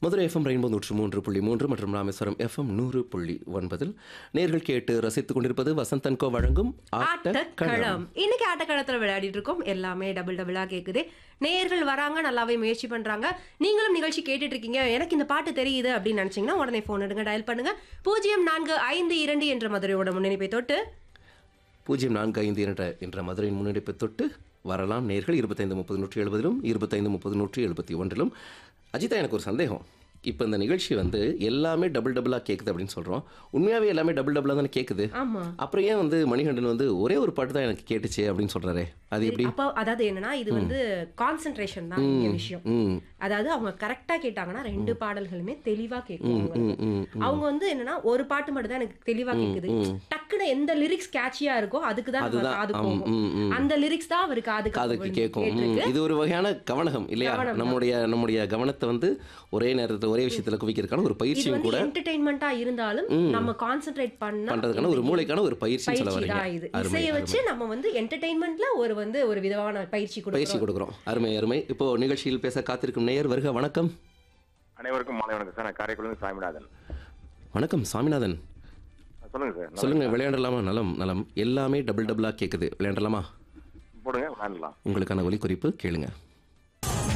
Madurai FM rainbow நூற்று மூன்று புள்ளி மூன்று மற்றும் ராமேஸ்வரம் எஃப்எம் நூறு புள்ளி ஒன்பதில் நேர்கள் கேட்டு ரசித்துக் கொண்டிருப்பது வசந்தன்கோ வழங்கும் ஆட்டக்களம் ஆட்டக்களம் இன்னைக்கு ஆட்டக்களத்துல விளையாடிட்டு இருக்கோம் எல்லாமே டபுள் டபுளா கேக்குது நேயர்கள் வராங்க நல்லாவே முயற்சி பண்றாங்க நீங்களும் நிகழ்ச்சி கேட்டுட்டு இருக்கீங்க எனக்கு இந்த பாட்டு தெரியுது அப்படின்னு நினைச்சீங்கன்னா உடனே போன் எடுங்க டயல் பண்ணுங்க பூஜ்ஜியம் நான்கு ஐந்து இரண்டு என்ற மதுரையோட முன்னணிப்பை தொட்டு பூஜ்ஜியம் நான்கு ஐந்து என்ற என்ற மதுரையின் முன்னெடுப்பை தொட்டு வரலாம் நேர்கள் இருபத்தைந்து முப்பது நூற்றி எழுபதிலும் இருபத்தைந்து முப்பது நூற்றி எழுபத்தி ஒன்றிலும் அஜிதா எனக்கு ஒரு சந்தேகம் இப்போ இந்த நிகழ்ச்சி வந்து எல்லாமே டபுள் டபுளாக கேட்குது அப்படின்னு சொல்கிறோம் உண்மையாகவே எல்லாமே டபுள் டபுளாக தானே கேட்குது ஆமா அப்புறம் ஏன் வந்து மணிகண்டன் வந்து ஒரே ஒரு பாட்டு தான் எனக்கு கேட்டுச்சு அப்படின்னு சொல்கிறாரே அது எப்படி அப்போ அதாவது என்னன்னா இது வந்து கான்சென்ட்ரேஷன் தான் இங்க விஷயம் ம் அதாவது அவங்க கரெக்டா கேட்டாங்கன்னா ரெண்டு பாடல்களுமே தெளிவா கேட்கும் ம் ம் அவங்க வந்து என்னன்னா ஒரு பாட்டு மட்டும் தான் எனக்கு தெளிவா கேக்குது டக்குன்னு எந்த லிரிக்ஸ் கேட்சியா இருக்கோ அதுக்கு தான் நம்ம அதுதான் காது ஆம், போகும் ம், ம். அந்த லிரிக்ஸ் தான் அவருக்கு காதுக்கு காதுக்கு போகும். கேட்கும் ம், கேட்டிருக்கு. இது ஒரு வகையான கவனகம் இல்லையா நம்முடைய நம்முடைய கவனத்தை வந்து ஒரே நேரத்தில் ஒரே விஷயத்தில் குவிக்கிறதுக்கான ஒரு இது பயிற்சியும் வந்து கூட என்டர்டைன்மெண்டா இருந்தாலும் நம்ம கான்சென்ட்ரேட் பண்ண பண்றதுக்கான ஒரு மூளைக்கான ஒரு பயிற்சின்னு சொல்ல பயிற்சி வரீங்க தான் இது அருமை இசையை வச்சு நம்ம வந்து என்டர்டைன்மெண்ட்ல ஒரு வந்து ஒரு விதமான பயிற்சி பயிற்சி கொடுக்கணும் கொடுக்குறோம் அருமை அருமை இப்போ நிகழ்ச்சியில் பேச காத்திருக்கும் நேயர் வருக வணக்கம் அனைவருக்கும் மாலை வணக்கம் சார் நான் காரைக்குடிலிருந்து சாமிநாதன் வணக்கம் சாமிநாதன் சொல்லுங்க சார் நல்லா சொல்லுங்க விளையாடலாமா நலம் நலம் எல்லாமே டபுள் டபுளாக கேட்குது விளையாடலாமா போடுங்க விளையாடலாம் உங்களுக்கான ஒலிக்குறிப்பு கேளுங்க